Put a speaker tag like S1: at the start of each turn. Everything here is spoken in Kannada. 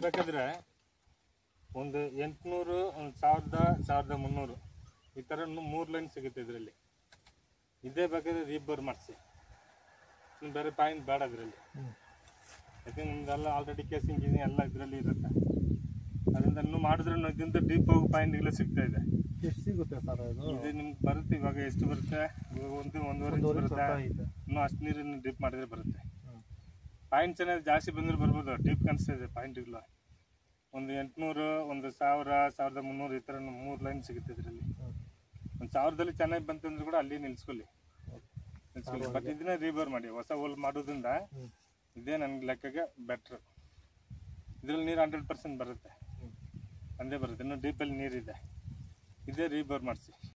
S1: ಬೇಕಾದ್ರೆ ಒಂದು ಎಂಟುನೂರು ಒಂದು ಸಾವಿರದ ಸಾವಿರದ ಮುನ್ನೂರು ಈ ಥರ ಮೂರು ಲೈನ್ ಸಿಗುತ್ತೆ ಇದರಲ್ಲಿ ಇದೇ ಬೇಕಾದ್ರೆ ರೀಬೋರ್ ಮಾಡಿಸಿ ಇನ್ನು ಬೇರೆ ಪಾಯಿಂಟ್ ಬೇಡ ಅದರಲ್ಲಿ
S2: ಹ್ಮ್.
S1: ಯಾಕಂದ್ರೆ ನಿಮ್ದೆಲ್ಲ ಆಲ್ರೆಡಿ ಕೇಸಿಂಗ್ ಗೀಸಿಂಗ್ ಎಲ್ಲ ಇದರಲ್ಲಿ ಇರುತ್ತೆ ಅದರಿಂದ ಇನ್ನೂ ಮಾಡಿದ್ರೆ ಇದರಿಂದ ಡೀಪ್ ಹೋಗೋ ಪಾಯಿಂಟ್ಗೆಲ್ಲ ಸಿಗ್ತಾ ಇದೆ
S2: ಎಷ್ಟು ಸಿಗುತ್ತೆ ಸರ್ ಇದು
S1: ಇದು ನಿಮ್ಗೆ ಬರುತ್ತೆ ಇವಾಗ ಎಷ್ಟು ಬರುತ್ತೆ ಇವಾಗ ಒಂದು ಒಂದೂವರೆ ಇಂಚ್
S2: ಒಂದೂವರೆ
S1: ಬರುತ್ತೆ
S2: ಸಾವಿರ ಐತೆ
S1: ಇನ್ನೂ ಅಷ್ಟು ನೀರನ್ನು ಡೀಪ್ ಮಾಡಿದ್ರೆ ಬರುತ್ತೆ
S2: ಹ್ಮ್.
S1: ಪಾಯಿಂಟ್ಸ್ ಏನಾದ್ರು ಜಾಸ್ತಿ ಬಂದ್ರೆ ಬರ್ಬೋದು ಡೀಪ್ ಕಾಣಿಸ್ತಾ ಇದೆ ಪಾಯಿಂಟ್ಗಳು ಒಂದು ಎಂಟುನೂರು ಒಂದು ಸಾವಿರ ಸಾವಿರದ ಮುನ್ನೂರು ಈ ಥರ ಮೂರು ಲೈನ್ ಸಿಗುತ್ತೆ ಇದರಲ್ಲಿ
S2: ಹ್ಮ್.
S1: ಒಂದು ಸಾವಿರದಲ್ಲಿ ಚೆನ್ನಾಗಿ ಬಂತಂದ್ರೆ ಕೂಡ ಅಲ್ಲಿ ನಿಲ್ಸ್ಕೊಳ್ಳಿ ನಿಲ್ಸ್ಕೊಳ್ಳಿ ಬಟ್ ಇದನ್ನ ರೀಬೋರ್ ಮಾಡಿ ಹೊಸ ಹೋಲ್ ಮಾಡೋದ್ರಿಂದ
S2: ಹ್ಮ್.
S1: ಇದೇ ನನಗೆ ಲೆಕ್ಕಗೆ ಬೆಟ್ರ್ ಇದರಲ್ಲಿ ನೀರು ಹಂಡ್ರೆಡ್ ಪರ್ಸೆಂಟ್ ಬರುತ್ತೆ
S2: ಹ್ಮ್.
S1: ಒಂದೇ ಬರುತ್ತೆ ಇನ್ನು ಡೀಪಲ್ಲಿ ನೀರಿದೆ ಇದೇ ರೀಬೋರ್ ಮಾಡಿಸಿ